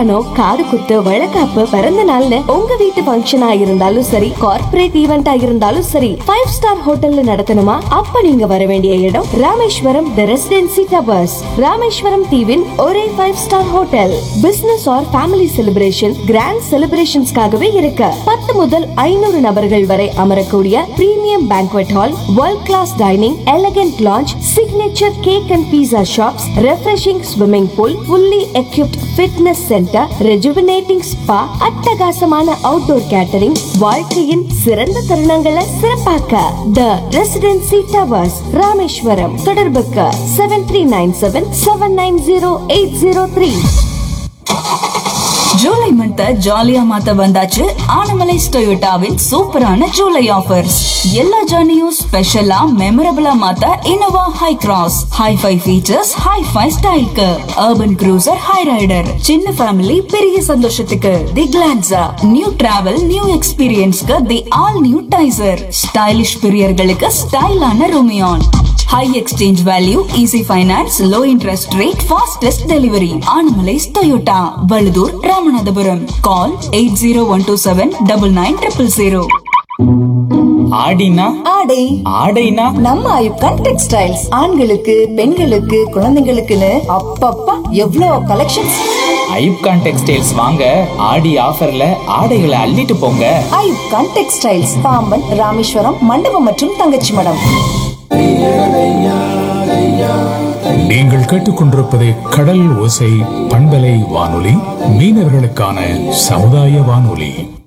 கல்யாணம் காது குத்து வழக்காப்பு பிறந்த நாள்னு உங்க வீட்டு ஃபங்க்ஷனா இருந்தாலும் சரி கார்ப்பரேட் ஈவெண்டா இருந்தாலும் சரி ஃபைவ் ஸ்டார் ஹோட்டல்ல நடத்தணுமா அப்ப நீங்க வர வேண்டிய இடம் Rameswaram the residency towers Rameswaram தீவின் ஒரே five star hotel business or family celebration grand செலிப்ரேஷன்ஸ்க்காகவே இருக்கு பத்து முதல் ஐநூறு நபர்கள் வரை அமரக்கூடிய premium banquet hall world class dining elegant lounge signature cake and pizza shops refreshing swimming pool fully equipped fitness centre rejuvenating spa அட்டகாசமான அவுட்டோர் கேட்டரிங் வாழ்க்கையின் சிறந்த தருணங்களை சிறப்பாக்க த ரெசிடென்சி டவர்ஸ் ராமேஸ்வரம் தொடர்புக்கு seven three nine seven seven nine zero eight zero three July month ஜாலியா மாத்த வந்தாச்சு ஆனமலை டொயோட்டாவின் சூப்பரான ஜூலை ஆஃபர்ஸ் எல்லா ஜர்னியும் ஸ்பெஷலா மெமரபிளா மாத்த Innova Hycross hifi features hifi ஸ்டைலுக்கு அர்பன் க்ரூசர் ஹை ரைடர் சின்ன ஃபேமிலி பெரிய சந்தோஷத்துக்கு the Glanza new travel new எக்ஸ்பீரியன்ஸ்க்கு the all new Taisor stylish பிரியர்களுக்கு ஸ்டைலான Rumion high exchange value easy finance low interest rate fastest delivery Anamallais Toyota Valuthur Ramanathapuram call eight zero one two seven double nine triple zero ஆடினா ஆடை ஆடைனா நம்ம ஐப்கான் textiles ஆண்களுக்கு பெண்களுக்கு குழந்தைங்களுக்குன்னு அப்பப்பா எவ்வளோ கலெக்ஷன்ஸ் ஐப்கான் டெக்ஸ்டைல்ஸ் வாங்க ஆடி ஆஃபர்ல ஆடைகளை அள்ளிட்டு போங்க ஐப்கான் டெக்ஸ்டைல்ஸ் பாம்பன் ராமேஸ்வரம் மண்டபம் மற்றும் தங்கச்சி மடம் நீங்கள் கேட்டுக்கொண்டிருப்பது கடல் ஓசை பண்பலை வானொலி மீனவர்களுக்கான சமுதாய வானொலி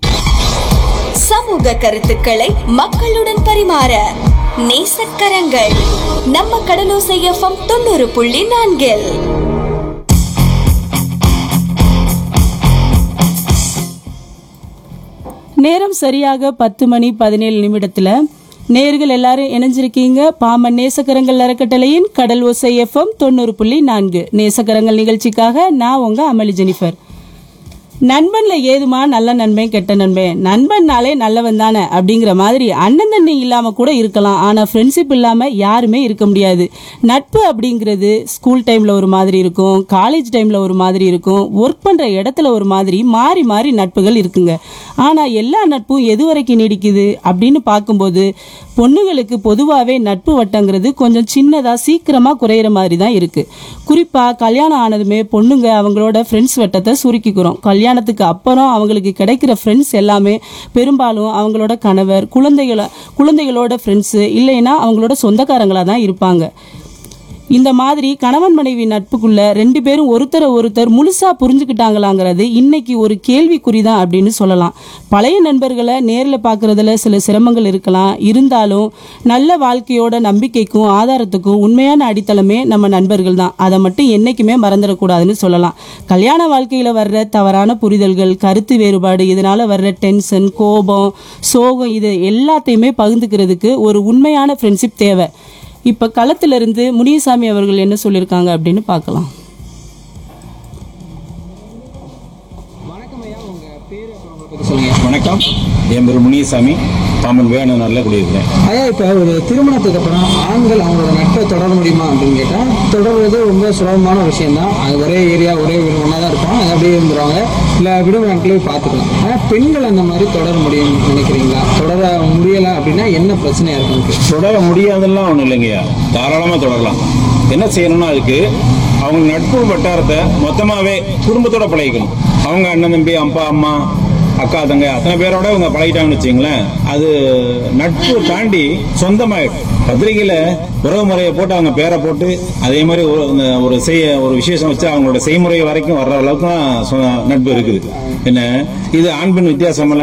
சமூக கருத்துக்களை மக்களுடன் பரிமாற நேசக்கரங்கள் நம்ம கடலோசை எஃப்எம் தொண்ணூறு புள்ளி நான்கில் நேரம் சரியாக பத்து மணி பதினேழு நிமிடத்துல நேர்கள் எல்லாரும் இணைஞ்சிருக்கீங்க பாமன் நேசக்கரங்கள் அறக்கட்டளையின் கடல் ஓசை எஃப்எம் தொண்ணூறு புள்ளி நான்கு நேசக்கரங்கள் நிகழ்ச்சிக்காக நான் உங்க அமளி ஜெனிஃபர் நண்பன்ல ஏதுமா நல்ல நண்பன் கெட்ட நண்பன் நண்பன்னாலே நல்லவன் தானே அப்படிங்கிற மாதிரி அண்ணன் தண்ணி இல்லாம கூட இருக்கலாம் ஆனா ஃப்ரெண்ட்ஷிப் இல்லாம யாருமே இருக்க முடியாது நட்பு அப்படிங்கிறது ஸ்கூல் டைம்ல ஒரு மாதிரி இருக்கும் காலேஜ் டைம்ல ஒரு மாதிரி இருக்கும் ஒர்க் பண்ற இடத்துல ஒரு மாதிரி மாறி மாறி நட்புகள் இருக்குங்க ஆனா எல்லா நட்பும் எது வரைக்கும் நீடிக்குது அப்படின்னு பார்க்கும்போது பொண்ணுங்களுக்கு பொதுவாகவே நட்பு வட்டங்கிறது கொஞ்சம் சின்னதா சீக்கிரமா குறையிற மாதிரி தான் இருக்கு குறிப்பா கல்யாணம் ஆனதுமே பொண்ணுங்க அவங்களோட ஃப்ரெண்ட்ஸ் வட்டத்தை சுருக்கிக்கிறோம் கல்யாணத்துக்கு அப்புறம் அவங்களுக்கு கிடைக்கிற ஃப்ரெண்ட்ஸ் எல்லாமே பெரும்பாலும் அவங்களோட கணவர் குழந்தைகள குழந்தைகளோட ஃப்ரெண்ட்ஸு இல்லைன்னா அவங்களோட சொந்தக்காரங்களா தான் இருப்பாங்க இந்த மாதிரி கணவன் மனைவி நட்புக்குள்ள ரெண்டு பேரும் ஒருத்தரை ஒருத்தர் முழுசா புரிஞ்சுக்கிட்டாங்களாங்கிறது இன்னைக்கு ஒரு கேள்விக்குறி தான் அப்படின்னு சொல்லலாம் பழைய நண்பர்களை நேரில் பார்க்கறதுல சில சிரமங்கள் இருக்கலாம் இருந்தாலும் நல்ல வாழ்க்கையோட நம்பிக்கைக்கும் ஆதாரத்துக்கும் உண்மையான அடித்தளமே நம்ம நண்பர்கள் தான் அதை மட்டும் என்னைக்குமே மறந்துடக்கூடாதுன்னு சொல்லலாம் கல்யாண வாழ்க்கையில வர்ற தவறான புரிதல்கள் கருத்து வேறுபாடு இதனால வர்ற டென்ஷன் கோபம் சோகம் இது எல்லாத்தையுமே பகிர்ந்துக்கிறதுக்கு ஒரு உண்மையான ஃப்ரெண்ட்ஷிப் தேவை இப்ப களத்துல இருந்து முனியசாமி அவர்கள் என்ன சொல்லியிருக்காங்க அப்படின்னு பார்க்கலாம் வணக்கம் என் பேர் முனியசாமி பாம்பன் வேணும் நல்ல குடியிருக்கிறேன் ஐயா இப்போ ஒரு திருமணத்துக்கு அப்புறம் ஆண்கள் அவங்களோட நட்பை தொடர முடியுமா அப்படின்னு கேட்டால் தொடர்றது ரொம்ப சுலபமான விஷயம்தான் அது ஒரே ஏரியா ஒரே வீடு ஒன்றா தான் இருப்பாங்க அது அப்படியே இருந்துருவாங்க இல்லை விடுமுறை நாட்களே பார்த்துக்கலாம் ஆனால் பெண்கள் அந்த மாதிரி தொடர முடியும்னு நினைக்கிறீங்களா தொடர முடியலை அப்படின்னா என்ன பிரச்சனையாக இருக்கும் உங்களுக்கு தொடர முடியாதெல்லாம் ஒன்றும் இல்லைங்கய்யா தாராளமாக தொடரலாம் என்ன செய்யணும்னா அதுக்கு அவங்க நட்பு வட்டாரத்தை மொத்தமாகவே குடும்பத்தோட பழகிக்கணும் அவங்க அண்ணன் தம்பி அப்பா அம்மா அக்கா தங்க அத்தனை பேரோட இவங்க பழகிட்டாங்கன்னு வச்சுங்களேன் அது நட்பு தாண்டி சொந்தமாயிடும் பத்திரிகையில உறவு முறையை போட்டு அவங்க பேரை போட்டு அதே மாதிரி ஒரு- இந்த ஒரு செய்ய ஒரு விசேஷம் வச்சு அவங்களோட செய்முறை வரைக்கும் வர்ற அளவுக்கு தான் சொ- நட்பு இருக்குது என்ன இது ஆண் பெண் வித்தியாசம் எல்லாம்